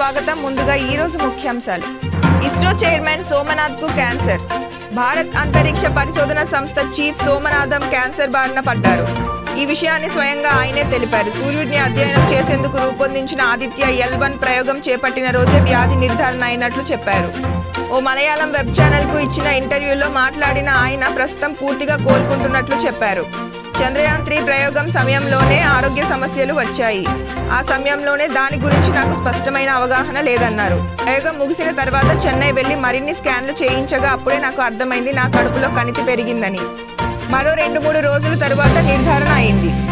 స్వాగతం ముందుగా ఈ రోజు ముఖ్యాంశాలు ఇస్రో చైర్మన్ సోమనాథ్ కు క్యాన్సర్ భారత్ అంతరిక్ష పరిశోధన సంస్థ చీఫ్ సోమనాథం క్యాన్సర్ బారిన పడ్డారు ఈ విషయాన్ని స్వయంగా ఆయనే తెలిపారు సూర్యుడిని అధ్యయనం చేసేందుకు రూపొందించిన ఆదిత్య ఎల్ వన్ ప్రయోగం చేపట్టిన రోజే వ్యాధి నిర్ధారణ అయినట్లు చెప్పారు ఓ మలయాళం వెబ్ ఛానల్ కు ఇచ్చిన ఇంటర్వ్యూలో మాట్లాడిన ఆయన ప్రస్తుతం పూర్తిగా కోలుకుంటున్నట్లు చెప్పారు చంద్రయాన్ త్రీ ప్రయోగం సమయంలోనే ఆరోగ్య సమస్యలు వచ్చాయి ఆ సమయంలోనే దాని గురించి నాకు స్పష్టమైన అవగాహన లేదన్నారు ప్రయోగం ముగిసిన తర్వాత చెన్నై వెళ్లి మరిన్ని స్కాన్లు చేయించగా అప్పుడే నాకు అర్థమైంది నా కడుపులో కణితి పెరిగిందని మరో రెండు మూడు రోజుల తరువాత నిర్ధారణ అయింది